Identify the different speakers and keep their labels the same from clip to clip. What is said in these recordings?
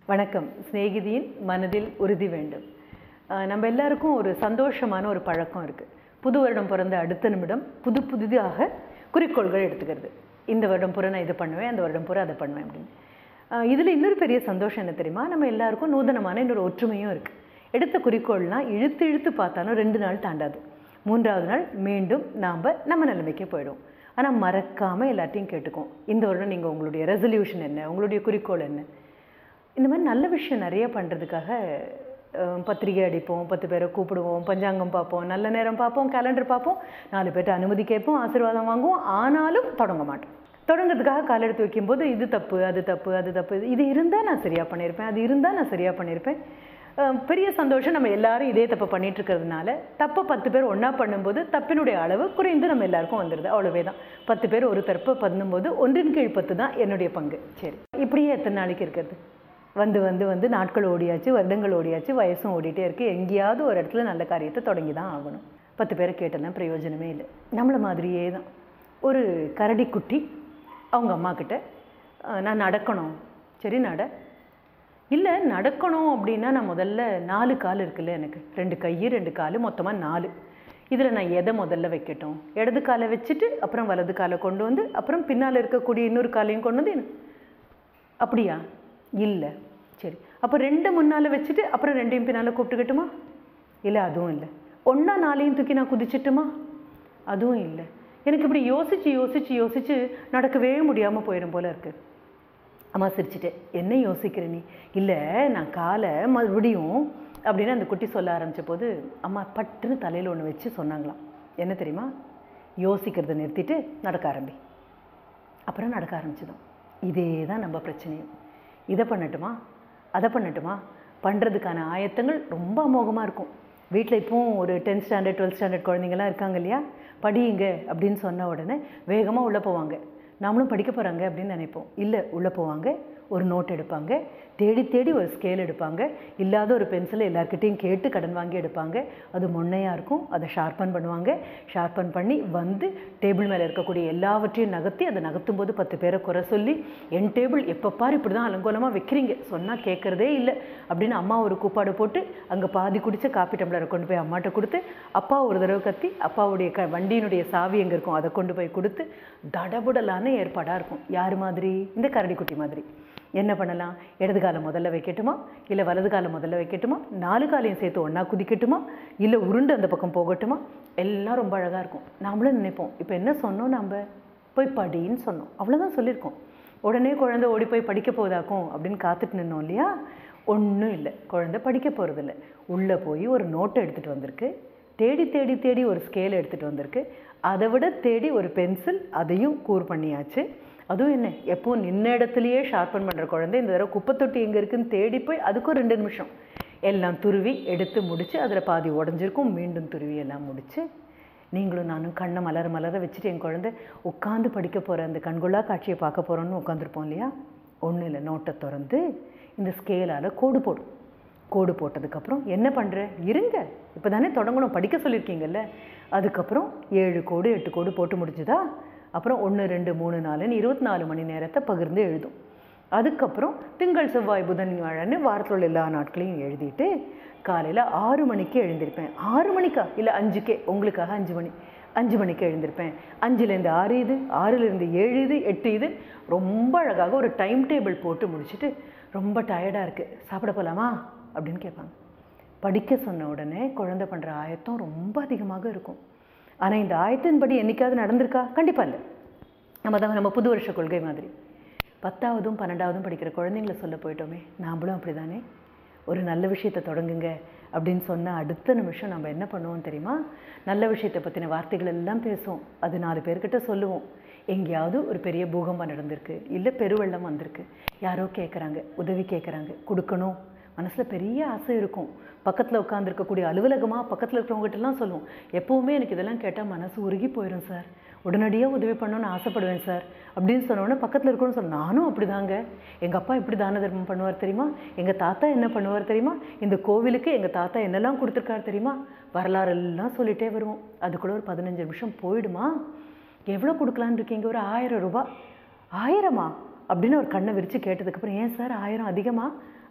Speaker 1: வணக்கம் சிநேகிதியின் மனதில் உறுதி வேண்டும் அஹ் நம்ம எல்லாருக்கும் ஒரு சந்தோஷமான ஒரு பழக்கம் இருக்குது புது வருடம் பிறந்த அடுத்த நிமிடம் புது புதிதாக குறிக்கோள்கள் எடுத்துக்கிறது இந்த வருடம் பூரா நான் இது பண்ணுவேன் அந்த வருடம் பூரா அதை பண்ணுவேன் அப்படின்னு இதில் இன்னொரு பெரிய சந்தோஷம் என்ன தெரியுமா நம்ம எல்லாருக்கும் நூதனமான இன்னொரு ஒற்றுமையும் இருக்குது எடுத்த குறிக்கோள்லாம் இழுத்து இழுத்து பார்த்தாலும் ரெண்டு நாள் தாண்டாது மூன்றாவது நாள் மீண்டும் நாம் நம்ம நிலைமைக்கே போயிடும் ஆனால் மறக்காமல் எல்லாத்தையும் கேட்டுக்கும் இந்த வருடம் நீங்கள் உங்களுடைய ரெசல்யூஷன் என்ன உங்களுடைய குறிக்கோள் என்ன இந்த மாதிரி நல்ல விஷயம் நிறைய பண்ணுறதுக்காக பத்திரிகை அடிப்போம் பத்து பேரை கூப்பிடுவோம் பஞ்சாங்கம் பார்ப்போம் நல்ல நேரம் பார்ப்போம் கேலண்டர் பார்ப்போம் நாலு பேர்ட்ட அனுமதி கேட்போம் ஆசீர்வாதம் வாங்குவோம் ஆனாலும் தொடங்க மாட்டோம் தொடங்கிறதுக்காக கால் எடுத்து வைக்கும்போது இது தப்பு அது தப்பு அது தப்பு இது இருந்தால் நான் சரியாக பண்ணியிருப்பேன் அது இருந்தால் நான் சரியாக பண்ணியிருப்பேன் அஹ் பெரிய சந்தோஷம் நம்ம எல்லாரும் இதே தப்பை பண்ணிட்டு இருக்கிறதுனால தப்பை பத்து பேர் ஒன்றா பண்ணும்போது தப்பினுடைய அளவு குறைந்து நம்ம எல்லாருக்கும் வந்துடுது அவ்வளவே தான் பத்து பேர் ஒரு தரப்பை பண்ணும்போது ஒன்றின் கீழ் பத்து தான் என்னுடைய பங்கு சரி இப்படியே எத்தனை நாளைக்கு இருக்கிறது வந்து வந்து வந்து நாட்கள் ஓடியாச்சு வருடங்கள் ஓடியாச்சு வயசும் ஓடிட்டே இருக்குது எங்கேயாவது ஒரு இடத்துல நல்ல காரியத்தை தொடங்கி தான் ஆகணும் பத்து பேரை கேட்டெல்லாம் பிரயோஜனமே இல்லை நம்மளை மாதிரியே தான் ஒரு கரடி குட்டி அவங்க அம்மா கிட்ட "அஹ், நான் நடக்கணும் சரி நட இல்லை நடக்கணும் அப்படின்னா நான் முதல்ல நாலு கால் இருக்குல்ல எனக்கு ரெண்டு கை ரெண்டு கால் மொத்தமாக நாலு இதில் நான் எதை முதல்ல வைக்கட்டும் இடது காலை வச்சுட்டு அப்புறம் வலது காலை கொண்டு வந்து அப்புறம் பின்னால் இருக்கக்கூடிய இன்னொரு காலையும் கொண்டு வந்து அப்படியா இல்லை சரி அப்போ ரெண்டு முன்னால் வச்சுட்டு அப்புறம் ரெண்டையும் பின்னால் கூப்பிட்டுக்கட்டுமா இல்லை அதுவும் இல்லை ஒன்றா நாளையும் தூக்கி நான் குதிச்சிட்டுமா அதுவும் இல்லை எனக்கு இப்படி யோசித்து யோசித்து யோசித்து நடக்கவே முடியாமல் போயிடும் போல இருக்குது அம்மா சிரிச்சிட்டேன் என்ன யோசிக்கிற நீ இல்லை நான் காலை மறுபடியும் அப்படின்னு அந்த குட்டி சொல்ல ஆரம்பித்த போது அம்மா பட்டுன்னு தலையில் ஒன்று வச்சு சொன்னாங்களாம் என்ன தெரியுமா யோசிக்கிறத நிறுத்திட்டு நடக்க ஆரம்பி அப்புறம் நடக்க ஆரம்பிச்சதும் இதே தான் நம்ம பிரச்சனையும் இதை பண்ணட்டுமா அதை பண்ணட்டுமா பண்ணுறதுக்கான ஆயத்தங்கள் ரொம்ப அமோகமாக இருக்கும் வீட்டில் இப்போவும் ஒரு டென்த் ஸ்டாண்டர்ட் டுவெல்த் ஸ்டாண்டர்ட் குழந்தைங்களாம் இருக்காங்க இல்லையா படியுங்க அப்படின்னு சொன்ன உடனே வேகமாக உள்ளே போவாங்க நாமளும் படிக்க போகிறாங்க அப்படின்னு நினைப்போம் இல்லை உள்ளே போவாங்க ஒரு நோட் எடுப்பாங்க தேடி தேடி ஒரு ஸ்கேல் எடுப்பாங்க இல்லாத ஒரு பென்சிலை எல்லாருக்கிட்டையும் கேட்டு கடன் வாங்கி எடுப்பாங்க அது மொன்னையாக இருக்கும் அதை ஷார்ப்பன் பண்ணுவாங்க ஷார்ப்பன் பண்ணி வந்து டேபிள் மேலே இருக்கக்கூடிய எல்லாவற்றையும் நகர்த்தி அதை நகர்த்தும் போது பத்து பேரை குறை சொல்லி என் டேபிள் எப்போ பாரு இப்படி தான் அலங்கோலமாக வைக்கிறீங்க சொன்னால் கேட்குறதே இல்லை அப்படின்னு அம்மா ஒரு கூப்பாடு போட்டு அங்கே பாதி குடிச்ச காப்பி டம்ளரை கொண்டு போய் அம்மாட்ட கொடுத்து அப்பா ஒரு தடவை கத்தி அப்பாவுடைய க வண்டியினுடைய சாவி எங்கே இருக்கும் அதை கொண்டு போய் கொடுத்து தடபுடலான ஏற்பாடாக இருக்கும் யார் மாதிரி இந்த கரடிக்குட்டி மாதிரி என்ன பண்ணலாம் இடது காலை முதல்ல வைக்கட்டுமா இல்லை வலது காலை முதல்ல வைக்கட்டுமா நாலு காலையும் சேர்த்து ஒன்றா குதிக்கட்டுமா இல்லை உருண்டு அந்த பக்கம் போகட்டுமா எல்லாம் ரொம்ப அழகாக இருக்கும் நாமளும் நினைப்போம் இப்போ என்ன சொன்னோம் நம்ம போய் படின்னு சொன்னோம் அவ்வளோதான் சொல்லியிருக்கோம் உடனே குழந்தை ஓடி போய் படிக்க போதாக்கும் அப்படின்னு காத்துட்டு நின்னோம் இல்லையா ஒன்றும் இல்லை குழந்தை படிக்க போகிறதில்ல உள்ளே போய் ஒரு நோட்டை எடுத்துகிட்டு வந்திருக்கு தேடி தேடி தேடி ஒரு ஸ்கேல் எடுத்துகிட்டு வந்திருக்கு அதை விட தேடி ஒரு பென்சில் அதையும் கூர் பண்ணியாச்சு அதுவும் என்ன எப்பவும் நின்ன இடத்துலையே ஷார்ப்பன் பண்ணுற குழந்தை இந்த தடவை குப்பை தொட்டி எங்கே இருக்குன்னு தேடி போய் அதுக்கும் ரெண்டு நிமிஷம் எல்லாம் துருவி எடுத்து முடித்து அதில் பாதி உடஞ்சிருக்கும் மீண்டும் துருவி எல்லாம் முடித்து நீங்களும் நானும் கண்ணை மலர மலர வச்சுட்டு என் குழந்தை உட்காந்து படிக்க போகிற அந்த கண்கொள்ளா காட்சியை பார்க்க போகிறோன்னு உட்காந்துருப்போம் இல்லையா ஒன்றும் இல்லை நோட்டை திறந்து இந்த ஸ்கேலால் கோடு போடும் கோடு போட்டதுக்கப்புறம் என்ன பண்ணுற இருங்க இப்போ தானே தொடங்கணும் படிக்க சொல்லியிருக்கீங்கல்ல அதுக்கப்புறம் ஏழு கோடு எட்டு கோடு போட்டு முடிஞ்சுதா அப்புறம் ஒன்று ரெண்டு மூணு நாலுன்னு இருபத்தி நாலு மணி நேரத்தை பகிர்ந்து எழுதும் அதுக்கப்புறம் திங்கள் செவ்வாய் புதன் வியாழன்னு வாரத்தில் உள்ள எல்லா நாட்களையும் எழுதிட்டு காலையில் ஆறு மணிக்கு எழுந்திருப்பேன் ஆறு மணிக்கா இல்லை அஞ்சுக்கே உங்களுக்காக அஞ்சு மணி அஞ்சு மணிக்கு எழுந்திருப்பேன் அஞ்சுலேருந்து ஆறு இது ஆறுலேருந்து ஏழு இது எட்டு இது ரொம்ப அழகாக ஒரு டைம் டேபிள் போட்டு முடிச்சுட்டு ரொம்ப டயர்டாக இருக்குது சாப்பிட போகலாமா அப்படின்னு கேட்பாங்க படிக்க சொன்ன உடனே குழந்தை பண்ணுற ஆயத்தம் ரொம்ப அதிகமாக இருக்கும் ஆனால் இந்த ஆயத்தின்படி என்னைக்காவது நடந்திருக்கா கண்டிப்பாக இல்லை நம்ம தான் நம்ம புது வருஷ கொள்கை மாதிரி பத்தாவதும் பன்னெண்டாவதும் படிக்கிற குழந்தைங்கள சொல்ல போயிட்டோமே நாமளும் அப்படி தானே ஒரு நல்ல விஷயத்தை தொடங்குங்க அப்படின்னு சொன்ன அடுத்த நிமிஷம் நம்ம என்ன பண்ணுவோம் தெரியுமா நல்ல விஷயத்தை பற்றின வார்த்தைகள் எல்லாம் பேசுவோம் அது நாலு பேர்கிட்ட சொல்லுவோம் எங்கேயாவது ஒரு பெரிய பூகம்பம் நடந்திருக்கு இல்லை பெருவெள்ளம் வந்திருக்கு யாரோ கேட்குறாங்க உதவி கேட்குறாங்க கொடுக்கணும் மனசில் பெரிய ஆசை இருக்கும் பக்கத்தில் உட்காந்துருக்கக்கூடிய அலுவலகமாக பக்கத்தில் இருக்கிறவங்ககிட்டலாம் சொல்லுவோம் எப்போவுமே எனக்கு இதெல்லாம் கேட்டால் மனசு உருகி போயிடும் சார் உடனடியாக உதவி பண்ணணும்னு ஆசைப்படுவேன் சார் அப்படின்னு சொன்னோன்னே பக்கத்தில் இருக்கணும்னு சொன்ன நானும் அப்படி தாங்க எங்கள் அப்பா இப்படி தான தர்மம் பண்ணுவார் தெரியுமா எங்கள் தாத்தா என்ன பண்ணுவார் தெரியுமா இந்த கோவிலுக்கு எங்கள் தாத்தா என்னெல்லாம் கொடுத்துருக்காரு தெரியுமா வரலாறு எல்லாம் சொல்லிகிட்டே வருவோம் அதுக்குள்ள ஒரு பதினஞ்சு நிமிஷம் போயிடுமா எவ்வளோ கொடுக்கலான்னு இருக்கீங்க ஒரு ஆயிரம் ரூபாய் ஆயிரமா அப்படின்னு ஒரு கண்ணை விரித்து கேட்டதுக்கப்புறம் ஏன் சார் ஆயிரம் அதிகமா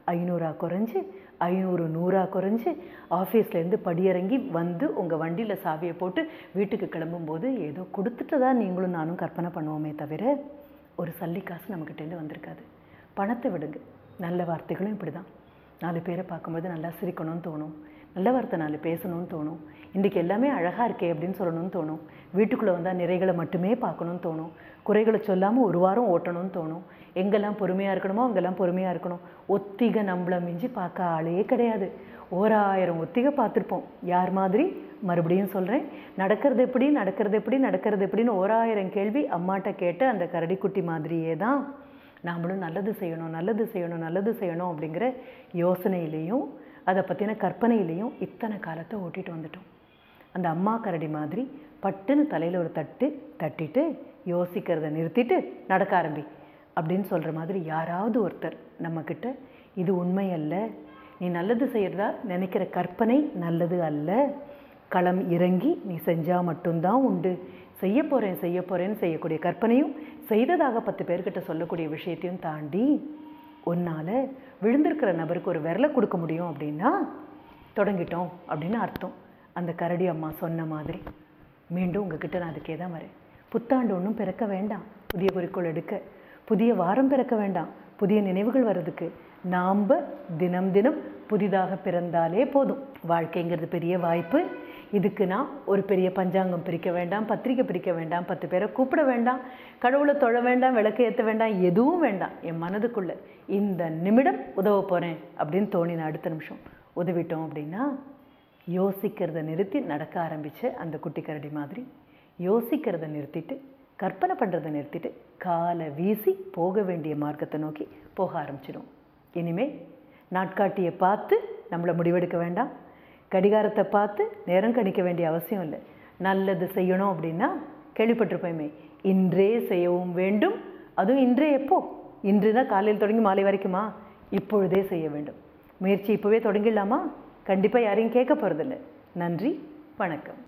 Speaker 1: ஐநூறா குறைஞ்சு ஐநூறு நூறா குறைஞ்சு ஆஃபீஸ்லேருந்து படியிறங்கி வந்து உங்கள் வண்டியில் சாவியை போட்டு வீட்டுக்கு கிளம்பும்போது ஏதோ கொடுத்துட்டு தான் நீங்களும் நானும் கற்பனை பண்ணுவோமே தவிர ஒரு சல்லி காசு நம்மக்கிட்டேருந்து வந்திருக்காது பணத்தை விடுங்க நல்ல வார்த்தைகளும் இப்படி தான் நாலு பேரை பார்க்கும்போது நல்லா சிரிக்கணும்னு தோணும் நல்ல வார்த்தை நாலு பேசணும்னு தோணும் இன்றைக்கி எல்லாமே அழகாக இருக்கே அப்படின்னு சொல்லணும்னு தோணும் வீட்டுக்குள்ளே வந்தால் நிறைகளை மட்டுமே பார்க்கணும்னு தோணும் குறைகளை சொல்லாமல் ஒரு வாரம் ஓட்டணும்னு தோணும் எங்கெல்லாம் பொறுமையாக இருக்கணுமோ அங்கெல்லாம் பொறுமையாக இருக்கணும் ஒத்திகை நம்மளை மிஞ்சி பார்க்க ஆளே கிடையாது ஓராயிரம் ஒத்திகை பார்த்துருப்போம் யார் மாதிரி மறுபடியும் சொல்கிறேன் நடக்கிறது எப்படி நடக்கிறது எப்படி நடக்கிறது எப்படின்னு ஓராயிரம் கேள்வி அம்மாட்ட கேட்ட அந்த கரடிக்குட்டி மாதிரியே தான் நாமளும் நல்லது செய்யணும் நல்லது செய்யணும் நல்லது செய்யணும் அப்படிங்கிற யோசனையிலையும் அதை பற்றின கற்பனையிலையும் இத்தனை காலத்தை ஓட்டிட்டு வந்துட்டோம் அந்த அம்மா கரடி மாதிரி பட்டுன்னு தலையில் ஒரு தட்டு தட்டிட்டு யோசிக்கிறத நிறுத்திட்டு நடக்க ஆரம்பி அப்படின்னு சொல்கிற மாதிரி யாராவது ஒருத்தர் நம்மக்கிட்ட இது உண்மை அல்ல நீ நல்லது செய்கிறதா நினைக்கிற கற்பனை நல்லது அல்ல களம் இறங்கி நீ செஞ்சால் மட்டும்தான் உண்டு செய்ய போகிறேன் செய்ய போகிறேன்னு செய்யக்கூடிய கற்பனையும் செய்ததாக பத்து பேர்கிட்ட சொல்லக்கூடிய விஷயத்தையும் தாண்டி உன்னால் விழுந்திருக்கிற நபருக்கு ஒரு விரலை கொடுக்க முடியும் அப்படின்னா தொடங்கிட்டோம் அப்படின்னு அர்த்தம் அந்த கரடி அம்மா சொன்ன மாதிரி மீண்டும் உங்ககிட்ட நான் அதுக்கே தான் வரேன் புத்தாண்டு ஒன்றும் பிறக்க வேண்டாம் புதிய குறிக்கோள் எடுக்க புதிய வாரம் பிறக்க வேண்டாம் புதிய நினைவுகள் வர்றதுக்கு நாம் தினம் தினம் புதிதாக பிறந்தாலே போதும் வாழ்க்கைங்கிறது பெரிய வாய்ப்பு இதுக்கு நான் ஒரு பெரிய பஞ்சாங்கம் பிரிக்க வேண்டாம் பத்திரிக்கை பிரிக்க வேண்டாம் பத்து பேரை கூப்பிட வேண்டாம் கடவுளை தொழ வேண்டாம் விளக்கு ஏற்ற வேண்டாம் எதுவும் வேண்டாம் என் மனதுக்குள்ள இந்த நிமிடம் உதவ போகிறேன் அப்படின்னு தோணின அடுத்த நிமிஷம் உதவிட்டோம் அப்படின்னா யோசிக்கிறத நிறுத்தி நடக்க ஆரம்பித்த அந்த குட்டி கரடி மாதிரி யோசிக்கிறத நிறுத்திட்டு கற்பனை பண்ணுறதை நிறுத்திட்டு காலை வீசி போக வேண்டிய மார்க்கத்தை நோக்கி போக ஆரம்பிச்சிடும் இனிமே நாட்காட்டியை பார்த்து நம்மளை முடிவெடுக்க வேண்டாம் கடிகாரத்தை பார்த்து நேரம் கணிக்க வேண்டிய அவசியம் இல்லை நல்லது செய்யணும் அப்படின்னா கேள்விப்பட்டிருப்போமே இன்றே செய்யவும் வேண்டும் அதுவும் இன்றே எப்போ இன்றுனா காலையில் தொடங்கி மாலை வரைக்குமா இப்பொழுதே செய்ய வேண்டும் முயற்சி இப்போவே தொடங்கிடலாமா கண்டிப்பாக யாரையும் கேட்க போகிறதில்ல நன்றி வணக்கம்